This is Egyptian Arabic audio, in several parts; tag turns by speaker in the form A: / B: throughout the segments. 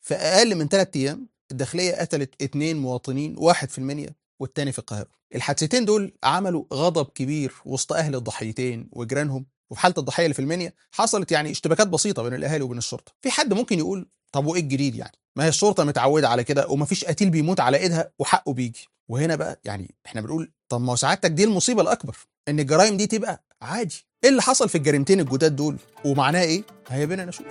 A: في اقل من ثلاث ايام الداخليه قتلت اثنين مواطنين واحد في المنيا والتاني في القاهره الحادثتين دول عملوا غضب كبير وسط اهل الضحيتين وجيرانهم وفي حاله الضحيه اللي في المنيا حصلت يعني اشتباكات بسيطه بين الاهالي وبين الشرطه في حد ممكن يقول طب وايه الجديد يعني ما هي الشرطه متعوده على كده ومفيش قتيل بيموت على ايدها وحقه بيجي وهنا بقى يعني احنا بنقول طب ما هو سعادتك دي المصيبه الاكبر ان الجرائم دي تبقى عادي ايه اللي حصل في الجريمتين الجداد دول ومعناه ايه هيا بينا نشوف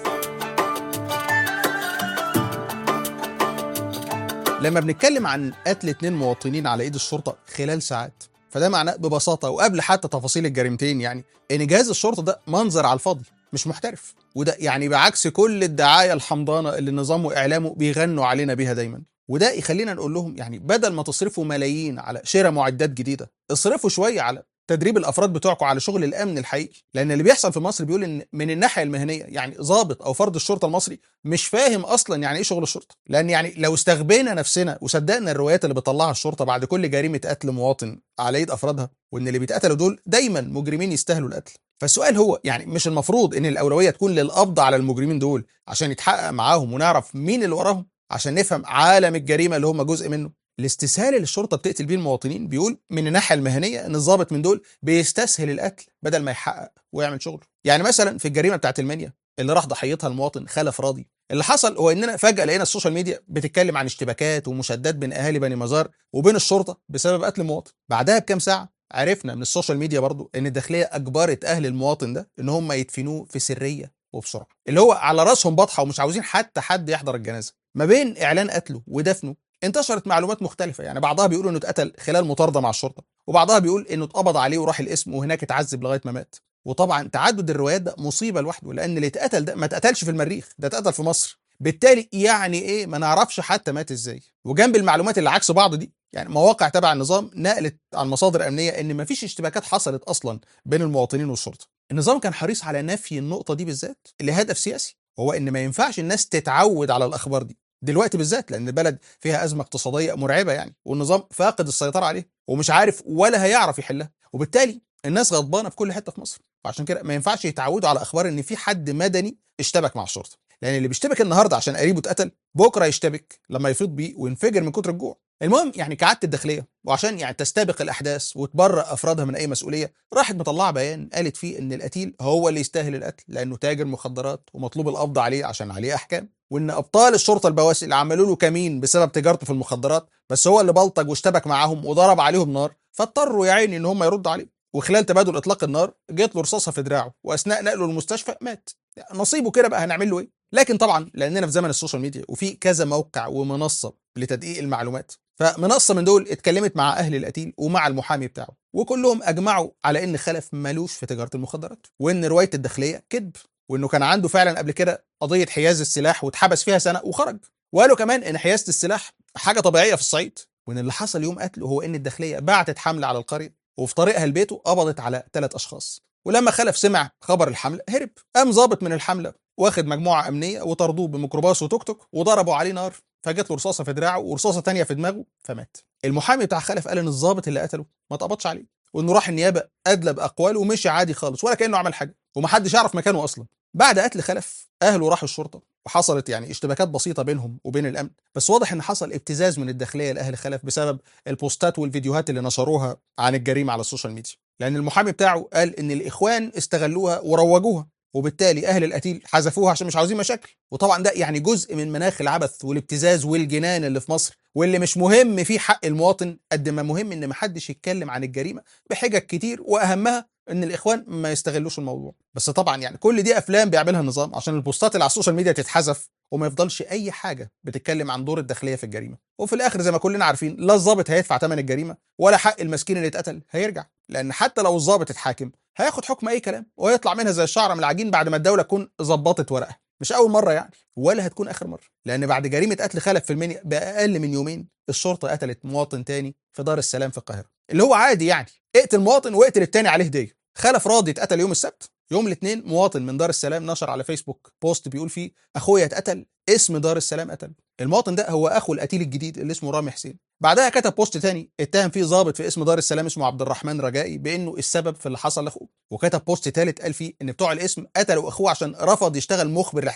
A: لما بنتكلم عن قتل اتنين مواطنين على ايد الشرطه خلال ساعات فده معناه ببساطه وقبل حتى تفاصيل الجريمتين يعني ان جهاز الشرطه ده منظر على الفاضي مش محترف وده يعني بعكس كل الدعايه الحمضانه اللي النظام واعلامه بيغنوا علينا بيها دايما وده يخلينا نقول لهم يعني بدل ما تصرفوا ملايين على شراء معدات جديده اصرفوا شويه على تدريب الافراد بتوعكم على شغل الامن الحقيقي لان اللي بيحصل في مصر بيقول ان من الناحيه المهنيه يعني ضابط او فرد الشرطه المصري مش فاهم اصلا يعني ايه شغل الشرطه لان يعني لو استغبينا نفسنا وصدقنا الروايات اللي بتطلعها الشرطه بعد كل جريمه قتل مواطن على ايد افرادها وان اللي بيتقتلوا دول دايما مجرمين يستاهلوا القتل فالسؤال هو يعني مش المفروض ان الاولويه تكون للقبض على المجرمين دول عشان يتحقق معاهم ونعرف مين اللي وراهم عشان نفهم عالم الجريمه اللي هم جزء منه الاستسهال اللي الشرطه بتقتل بيه المواطنين بيقول من الناحيه المهنيه ان الضابط من دول بيستسهل القتل بدل ما يحقق ويعمل شغله يعني مثلا في الجريمه بتاعت المنيا اللي راح ضحيتها المواطن خلف راضي اللي حصل هو اننا فجاه لقينا السوشيال ميديا بتتكلم عن اشتباكات ومشادات بين اهالي بني مزار وبين الشرطه بسبب قتل مواطن بعدها بكام ساعه عرفنا من السوشيال ميديا برضو ان الداخليه اجبرت اهل المواطن ده ان هم يدفنوه في سريه وبسرعه اللي هو على راسهم بطحه ومش عاوزين حتى حد يحضر الجنازه ما بين اعلان قتله ودفنه انتشرت معلومات مختلفة يعني بعضها بيقول انه اتقتل خلال مطاردة مع الشرطة وبعضها بيقول انه اتقبض عليه وراح القسم وهناك اتعذب لغاية ما مات وطبعا تعدد الروايات ده مصيبة لوحده لان اللي اتقتل ده ما اتقتلش في المريخ ده اتقتل في مصر بالتالي يعني ايه ما نعرفش حتى مات ازاي وجنب المعلومات اللي عكس بعض دي يعني مواقع تبع النظام نقلت عن مصادر امنيه ان ما فيش اشتباكات حصلت اصلا بين المواطنين والشرطه النظام كان حريص على نفي النقطه دي بالذات لهدف سياسي وهو ان ما ينفعش الناس تتعود على الاخبار دي دلوقتي بالذات لان البلد فيها ازمه اقتصاديه مرعبه يعني والنظام فاقد السيطره عليه ومش عارف ولا هيعرف يحلها وبالتالي الناس غضبانه في كل حته في مصر وعشان كده ما ينفعش يتعودوا على اخبار ان في حد مدني اشتبك مع الشرطه لان اللي بيشتبك النهارده عشان قريبه اتقتل بكره يشتبك لما يفيض بيه وينفجر من كتر الجوع المهم يعني كعاده الداخليه وعشان يعني تستبق الاحداث وتبرأ افرادها من اي مسؤوليه راحت مطلعه بيان قالت فيه ان القتيل هو اللي يستاهل القتل لانه تاجر مخدرات ومطلوب القبض عليه عشان عليه احكام وان ابطال الشرطه البواسل اللي عملوا له كمين بسبب تجارته في المخدرات بس هو اللي بلطج واشتبك معاهم وضرب عليهم نار فاضطروا يا عيني ان هم يردوا عليه وخلال تبادل اطلاق النار جت له رصاصه في دراعه واثناء نقله للمستشفى مات نصيبه كده بقى هنعمل له ايه لكن طبعا لاننا في زمن السوشيال ميديا وفي كذا موقع ومنصه لتدقيق المعلومات فمنصه من دول اتكلمت مع اهل القتيل ومع المحامي بتاعه وكلهم اجمعوا على ان خلف مالوش في تجاره المخدرات وان روايه الداخليه كذب وانه كان عنده فعلا قبل كده قضيه حياز السلاح واتحبس فيها سنه وخرج وقالوا كمان ان حيازه السلاح حاجه طبيعيه في الصعيد وان اللي حصل يوم قتله هو ان الداخليه بعتت حمله على القريه وفي طريقها لبيته قبضت على ثلاث اشخاص ولما خلف سمع خبر الحمله هرب قام ظابط من الحمله واخد مجموعه امنيه وطردوه بميكروباص وتوك توك وضربوا عليه نار فجت له رصاصه في دراعه ورصاصه تانية في دماغه فمات المحامي بتاع خلف قال ان الظابط اللي قتله ما اتقبضش عليه وانه راح النيابه ادلى باقواله ومشي عادي خالص ولا كانه عمل حاجه ومحدش يعرف مكانه اصلا بعد قتل خلف اهله راحوا الشرطه وحصلت يعني اشتباكات بسيطه بينهم وبين الامن بس واضح ان حصل ابتزاز من الداخليه لاهل خلف بسبب البوستات والفيديوهات اللي نشروها عن الجريمه على السوشيال ميديا لان المحامي بتاعه قال ان الاخوان استغلوها وروجوها وبالتالي اهل القتيل حذفوها عشان مش عاوزين مشاكل وطبعا ده يعني جزء من مناخ العبث والابتزاز والجنان اللي في مصر واللي مش مهم فيه حق المواطن قد ما مهم ان محدش يتكلم عن الجريمه بحجج كتير واهمها ان الاخوان ما يستغلوش الموضوع بس طبعا يعني كل دي افلام بيعملها النظام عشان البوستات اللي على السوشيال ميديا تتحذف وما يفضلش اي حاجه بتتكلم عن دور الداخليه في الجريمه وفي الاخر زي ما كلنا عارفين لا الضابط هيدفع ثمن الجريمه ولا حق المسكين اللي اتقتل هيرجع لان حتى لو الضابط اتحاكم هياخد حكم اي كلام ويطلع منها زي الشعره من العجين بعد ما الدوله تكون ظبطت ورقها مش اول مره يعني ولا هتكون اخر مره لان بعد جريمه قتل خلف في المنيا باقل من يومين الشرطه قتلت مواطن تاني في دار السلام في القاهره اللي هو عادي يعني اقتل مواطن واقتل التاني عليه هديه خلف راضي اتقتل يوم السبت يوم الاثنين مواطن من دار السلام نشر على فيسبوك بوست بيقول فيه اخويا اتقتل اسم دار السلام قتل المواطن ده هو اخو القتيل الجديد اللي اسمه رامي حسين بعدها كتب بوست تاني اتهم فيه ضابط في اسم دار السلام اسمه عبد الرحمن رجائي بانه السبب في اللي حصل لاخوه وكتب بوست ثالث قال فيه ان بتوع الاسم قتلوا اخوه عشان رفض يشتغل مخبر لحسابهم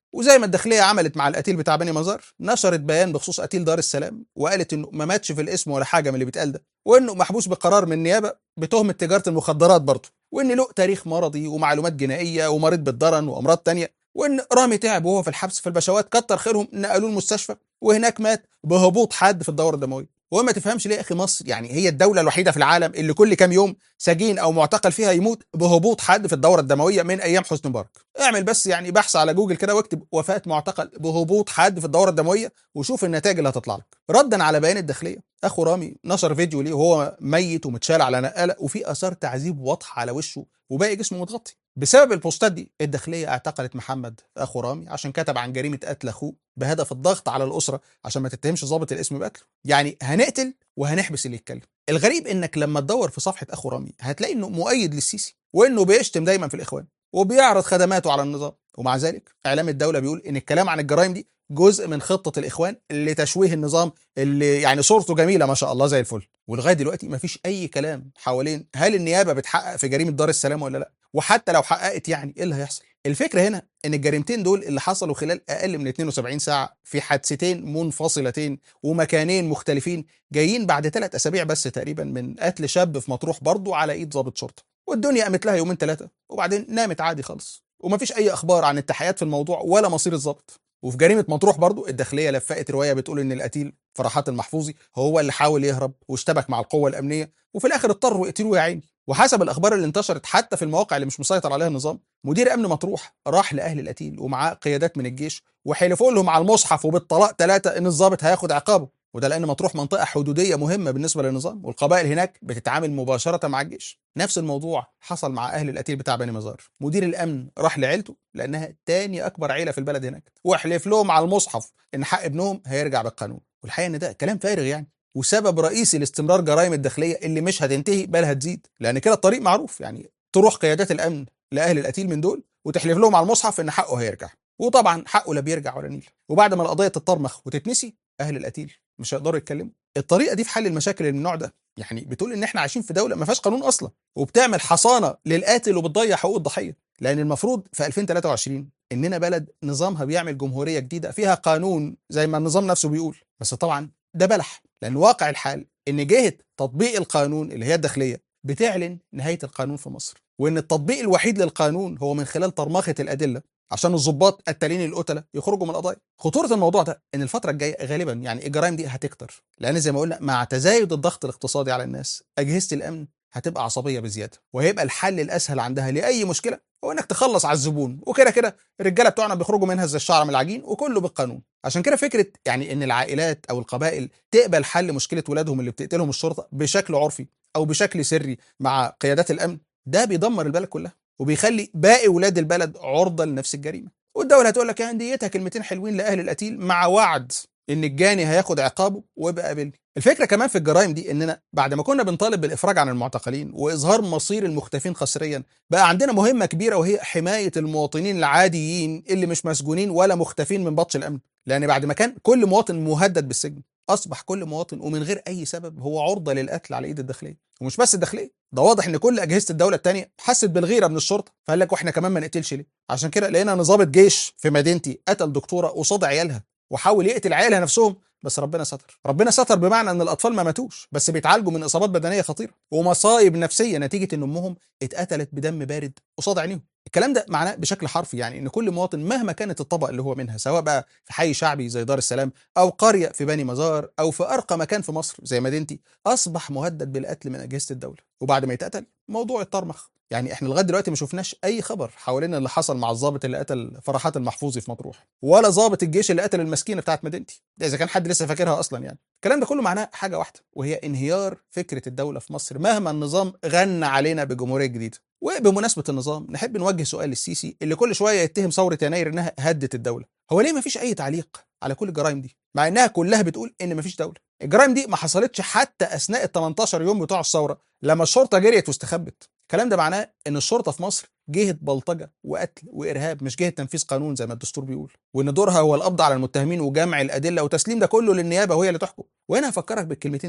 A: وزي ما الداخليه عملت مع القتيل بتاع بني مزار نشرت بيان بخصوص قتيل دار السلام وقالت انه ما ماتش في الاسم ولا حاجه من اللي بيتقال ده وانه محبوس بقرار من النيابه بتهمه تجاره المخدرات برضه وان له تاريخ مرضي ومعلومات جنائيه ومريض بالضرن وامراض تانية وان رامي تعب وهو في الحبس في البشوات كتر خيرهم نقلوه المستشفى وهناك مات بهبوط حاد في الدوره الدمويه وما تفهمش ليه يا اخي مصر يعني هي الدوله الوحيده في العالم اللي كل كام يوم سجين او معتقل فيها يموت بهبوط حاد في الدوره الدمويه من ايام حسني مبارك اعمل بس يعني بحث على جوجل كده واكتب وفاه معتقل بهبوط حاد في الدوره الدمويه وشوف النتائج اللي هتطلع لك ردا على بيان الداخليه اخو رامي نشر فيديو ليه وهو ميت ومتشال على نقاله وفي اثار تعذيب واضحه على وشه وباقي جسمه متغطي بسبب البوستات دي الداخليه اعتقلت محمد اخو رامي عشان كتب عن جريمه قتل اخوه بهدف الضغط على الاسره عشان ما تتهمش ضابط الاسم بقتله يعني هنقتل وهنحبس اللي يتكلم الغريب انك لما تدور في صفحه اخو رامي هتلاقي انه مؤيد للسيسي وانه بيشتم دايما في الاخوان وبيعرض خدماته على النظام ومع ذلك اعلام الدوله بيقول ان الكلام عن الجرائم دي جزء من خطه الاخوان لتشويه النظام اللي يعني صورته جميله ما شاء الله زي الفل ولغايه دلوقتي مفيش اي كلام حوالين هل النيابه بتحقق في جريمه دار السلام ولا لا وحتى لو حققت يعني ايه اللي هيحصل الفكره هنا ان الجريمتين دول اللي حصلوا خلال اقل من 72 ساعه في حادثتين منفصلتين ومكانين مختلفين جايين بعد ثلاث اسابيع بس تقريبا من قتل شاب في مطروح برضه على ايد ضابط شرطه والدنيا قامت لها يومين ثلاثه وبعدين نامت عادي خالص ومفيش اي اخبار عن التحقيقات في الموضوع ولا مصير الضابط وفي جريمه مطروح برضو الداخليه لفقت روايه بتقول ان القتيل فرحات المحفوظي هو اللي حاول يهرب واشتبك مع القوه الامنيه وفي الاخر اضطروا يقتلوه يا عيني وحسب الاخبار اللي انتشرت حتى في المواقع اللي مش مسيطر عليها النظام مدير امن مطروح راح لاهل القتيل ومعاه قيادات من الجيش وحلفوا لهم على المصحف وبالطلاق ثلاثه ان الضابط هياخد عقابه وده لان مطروح منطقه حدوديه مهمه بالنسبه للنظام والقبائل هناك بتتعامل مباشره مع الجيش نفس الموضوع حصل مع اهل القتيل بتاع بني مزار مدير الامن راح لعيلته لانها تاني اكبر عيله في البلد هناك واحلف لهم على المصحف ان حق ابنهم هيرجع بالقانون والحقيقه ان ده كلام فارغ يعني وسبب رئيسي لاستمرار جرائم الداخليه اللي مش هتنتهي بل هتزيد لان كده الطريق معروف يعني تروح قيادات الامن لاهل القتيل من دول وتحلف لهم على المصحف ان حقه هيرجع وطبعا حقه لا بيرجع ولا نيل وبعد ما القضيه تتطرمخ وتتنسي اهل القتيل مش هيقدروا يتكلموا الطريقه دي في حل المشاكل اللي من النوع ده يعني بتقول ان احنا عايشين في دوله ما فيهاش قانون اصلا وبتعمل حصانه للقاتل وبتضيع حقوق الضحيه لان المفروض في 2023 اننا بلد نظامها بيعمل جمهوريه جديده فيها قانون زي ما النظام نفسه بيقول بس طبعا ده بلح لان واقع الحال ان جهه تطبيق القانون اللي هي الداخليه بتعلن نهايه القانون في مصر وان التطبيق الوحيد للقانون هو من خلال طرمخه الادله عشان الضباط التالين القتله يخرجوا من القضايا خطوره الموضوع ده ان الفتره الجايه غالبا يعني الجرائم دي هتكتر لان زي ما قلنا مع تزايد الضغط الاقتصادي على الناس اجهزه الامن هتبقى عصبيه بزياده وهيبقى الحل الاسهل عندها لاي مشكله هو انك تخلص على الزبون وكده كده الرجاله بتوعنا بيخرجوا منها زي الشعر من العجين وكله بالقانون عشان كده فكره يعني ان العائلات او القبائل تقبل حل مشكله ولادهم اللي بتقتلهم الشرطه بشكل عرفي او بشكل سري مع قيادات الامن ده بيدمر البلد كلها وبيخلي باقي ولاد البلد عرضه لنفس الجريمه والدوله هتقول لك يعني ديتها كلمتين حلوين لاهل القتيل مع وعد ان الجاني هياخد عقابه ويبقى قابلني الفكره كمان في الجرائم دي اننا بعد ما كنا بنطالب بالافراج عن المعتقلين واظهار مصير المختفين قسريا بقى عندنا مهمه كبيره وهي حمايه المواطنين العاديين اللي مش مسجونين ولا مختفين من بطش الامن لان بعد ما كان كل مواطن مهدد بالسجن اصبح كل مواطن ومن غير اي سبب هو عرضه للقتل على ايد الداخليه ومش بس الداخليه ده واضح ان كل اجهزه الدوله الثانيه حست بالغيره من الشرطه فقال لك واحنا كمان ما نقتلش ليه عشان كده لقينا ضابط جيش في مدينتي قتل دكتوره قصاد عيالها وحاول يقتل عيالها نفسهم بس ربنا ستر ربنا ستر بمعنى ان الاطفال ما ماتوش بس بيتعالجوا من اصابات بدنيه خطيره ومصايب نفسيه نتيجه ان امهم اتقتلت بدم بارد قصاد عينيهم الكلام ده معناه بشكل حرفي يعني ان كل مواطن مهما كانت الطبقه اللي هو منها سواء بقى في حي شعبي زي دار السلام او قريه في بني مزار او في ارقى مكان في مصر زي مدينتي اصبح مهدد بالقتل من اجهزه الدوله وبعد ما يتقتل موضوع الطرمخ يعني احنا لغايه دلوقتي ما شفناش اي خبر حوالين اللي حصل مع الضابط اللي قتل فرحات المحفوظي في مطروح ولا ضابط الجيش اللي قتل المسكينه بتاعت مدينتي ده اذا كان حد لسه فاكرها اصلا يعني الكلام ده كله معناه حاجه واحده وهي انهيار فكره الدوله في مصر مهما النظام غنى علينا بجمهوريه جديده وبمناسبه النظام نحب نوجه سؤال للسيسي اللي كل شويه يتهم ثوره يناير انها هدت الدوله هو ليه ما فيش اي تعليق على كل الجرائم دي مع انها كلها بتقول ان ما فيش دوله الجرائم دي ما حصلتش حتى اثناء ال 18 يوم بتوع الثوره لما الشرطه جريت واستخبت الكلام ده معناه ان الشرطه في مصر جهه بلطجه وقتل وارهاب مش جهه تنفيذ قانون زي ما الدستور بيقول وان دورها هو القبض على المتهمين وجمع الادله وتسليم ده كله للنيابه وهي اللي تحكم وهنا هفكرك بالكلمتين دول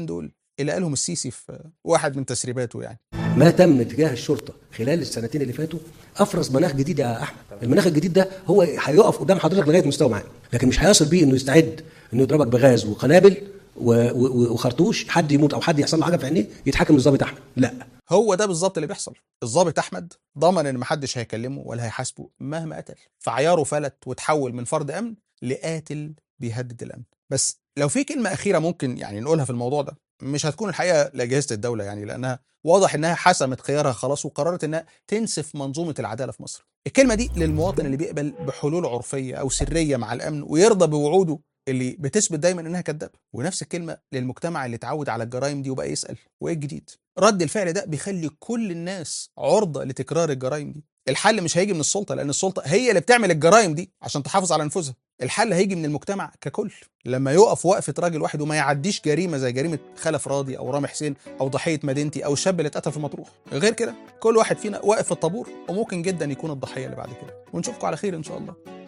A: اللي قالهم السيسي في واحد من تسريباته يعني
B: ما تم تجاه الشرطه خلال السنتين اللي فاتوا افرز مناخ جديد يا احمد المناخ الجديد ده هو هيقف قدام حضرتك لغايه مستوى معين لكن مش هيصل بيه انه يستعد انه يضربك بغاز وقنابل و- و- وخرطوش حد يموت او حد يحصل له حاجه في عينيه يتحكم للظابط احمد لا
A: هو ده بالظبط اللي بيحصل الضابط احمد ضمن ان محدش هيكلمه ولا هيحاسبه مهما قتل فعياره فلت وتحول من فرد امن لقاتل بيهدد الامن بس لو في كلمه اخيره ممكن يعني نقولها في الموضوع ده مش هتكون الحقيقه لاجهزه الدوله يعني لانها واضح انها حسمت خيارها خلاص وقررت انها تنسف منظومه العداله في مصر الكلمه دي للمواطن اللي بيقبل بحلول عرفيه او سريه مع الامن ويرضى بوعوده اللي بتثبت دايما انها كدابه ونفس الكلمه للمجتمع اللي اتعود على الجرائم دي وبقى يسال وايه الجديد رد الفعل ده بيخلي كل الناس عرضه لتكرار الجرائم دي الحل مش هيجي من السلطه لان السلطه هي اللي بتعمل الجرائم دي عشان تحافظ على نفوذها الحل هيجي من المجتمع ككل لما يقف وقفه راجل واحد وما يعديش جريمه زي جريمه خلف راضي او رامي حسين او ضحيه مدينتي او الشاب اللي اتقتل في مطروح غير كده كل واحد فينا واقف في الطابور وممكن جدا يكون الضحيه اللي بعد كده ونشوفكم على خير ان شاء الله